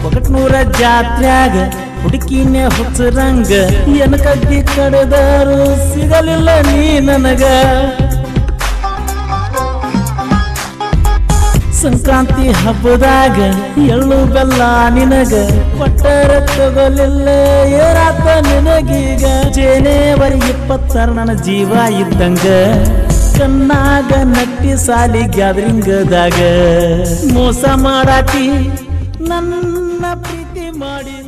ಒಗಟ್ನೂರ ಜಾತ್ರ್ಯಾಗ ಹುಡುಕಿನೇ ಹುಚ್ಚರಂಗ ಎನ ಕದ್ದಿ ಕಡದಾರು ಸಿಗಲಿಲ್ಲ ನೀ ನನಗ ಸಂಕ್ರಾಂತಿ ಹಬ್ಬದಾಗ ಎಳ್ಳು ಬೆಲ್ಲ ನಿನಗ ಕೊಟ್ಟರ ತಗೋಲಿಲ್ಲ ಏರಾತ ನಿನಗೀಗ ಜನವರಿ ಇಪ್ಪತ್ತಾರ ನನ್ನ ಜೀವ ಇದ್ದಂಗ ಕಣ್ಣಾಗ ನಟ್ಟಿ ಸಾಲಿ ಗ್ಯಾದರಿಂಗದಾಗ ಮೋಸ ಮಾಡಾತಿ ನನ್ನ ಪ್ರೀತಿ ಮಾಡಿ